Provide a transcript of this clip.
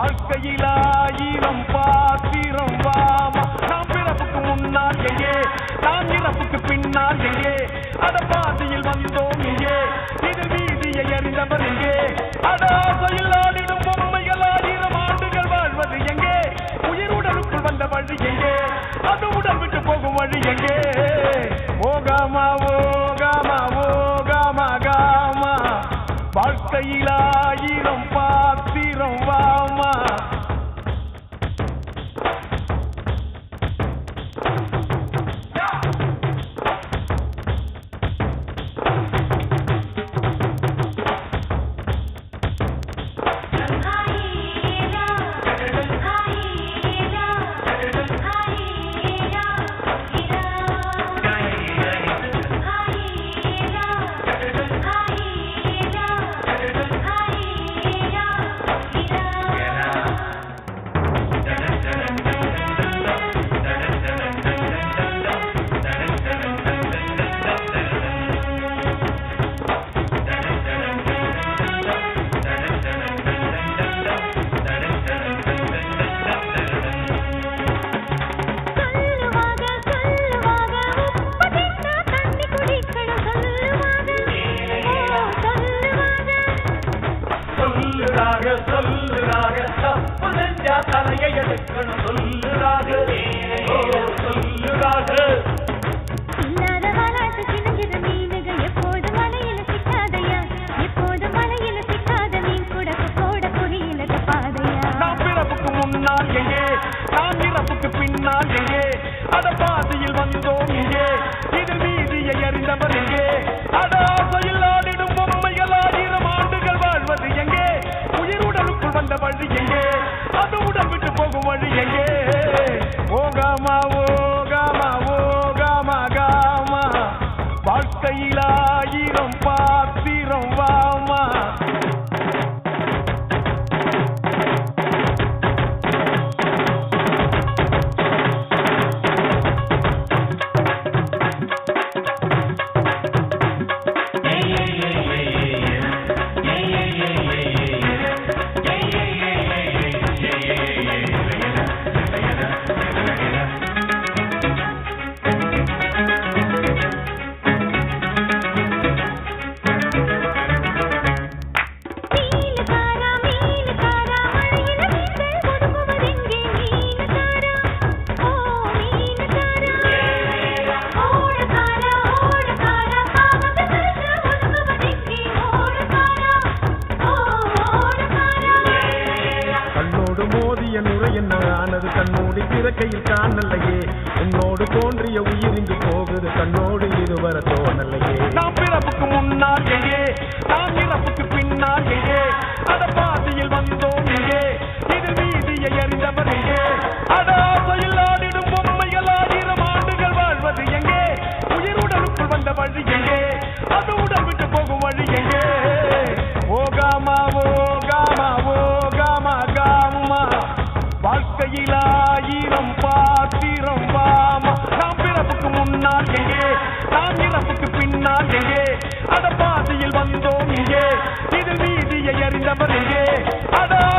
வாழ்க்கையில் ஆயிரம் பாத்திரம் வாமா நாம் பிறப்புக்கு முன்னால் எங்கே நாம் இறப்புக்கு பின்னால் எங்கே அட பாதையில் வந்தோம் இங்கே இது வீதியை அறிந்தவர் எங்கே அட ஆசையில் ஆடிடும் பொம்மைகள் ஆயிரம் ஆண்டுகள் வாழ்வது எங்கே உயிருடலுக்குள் வந்த வழி எங்கே அது உடல் விட்டு போகும் வழி எங்கே ஓகாமா ஓகாமா ஓகாமா காமா வாழ்க்கையில் ஆயிரம் பாத்திரம் வாமா சொல்லுவாங்க சொல்லுவாங்க உப்பதின்னா தண்ணி குடிக்கணும் சொல்லுவாங்க ஓ சொல்லுவாங்க சொல்லுறாக சொல்லுறாக தப்பு செஞ்சா தலையை எடுக்கணும் சொல்லுறாக ஓ சொல்லுறாக இல்லாத வாலாட்டு சின்னஞ்சிறு மீனுக எப்போது மலையில சிக்காதையா எப்போது மலையில சிக்காத மீன் கூட போட குழியில தப்பாதையா நாம் பிறப்புக்கு முன்னால் எங்கே நாம் இறப்புக்கு பின்னால் எங்கே அட பாதையில் வந்தோம் இங்கே இது நீதியை அறிந்தவர் எங்கே அட ஆசையில் ஆடிடும் பொம்மைகள் ஆயிரம் ஆண்டுகள் வாழ்வது எங்கே உயிருடலுக்குள் வந்த வழி எங்கே அது உடல் விட்டு போகும் வழி எங்கே ஓகாமா ஓகாமா ஓகாமா காமா வாழ்க்கையில் ஆயிரம் பாத்திரம் வாமா மீனுக்காரா மீனுக்காரா மழையில மீன்கள் ஒதுங்குவதெங்கே மீனுக்காரா ஓ மீனுக்காரா ஓடக்காரா ஓடக்காரா பாவங்கள் மறைச்சு ஒதுங்குவதெங்கே ஓடக்காரா ஓ ஓடக்காரா கண்ணோடு மோதிய நுரை என்ன ஆனது கண்ணோடு பிறக்கையில் காணலையே உன்னோடு தோன்றிய உயிர் இங்கு போகுது கண்ணோடு இருவர தோணலையே நாம் பிறப்புக்கு முன்னால் எங்கே நாம் இறப்புக்கு பின்னால் எங்கே அட பாதையில் வந்தோம் இங்கே இது நீதியை அறிந்தவர் எங்கே அட ஆசையில் ஆடிடும் பொம்மைகள் ஆயிரம் ஆண்டுகள் வாழ்வது எங்கே உயிருடலுக்குள் வந்த வழி எங்கே அது உடல் விட்டு போகும் வழி எங்கே ஓகாமா ஓகாமா ஓகாமா காமா வாழ்க்கையில் ஆயிரம் பாத்திரம் வாமா நாம் பிறப்புக்கு முன்னால் எங்கே நாம் இறப்புக்கு பின்னால் எங்கே அட பாதையில் வந்தோம் இங்கே இது நீதியை அறிந்தவர் எங்கே அட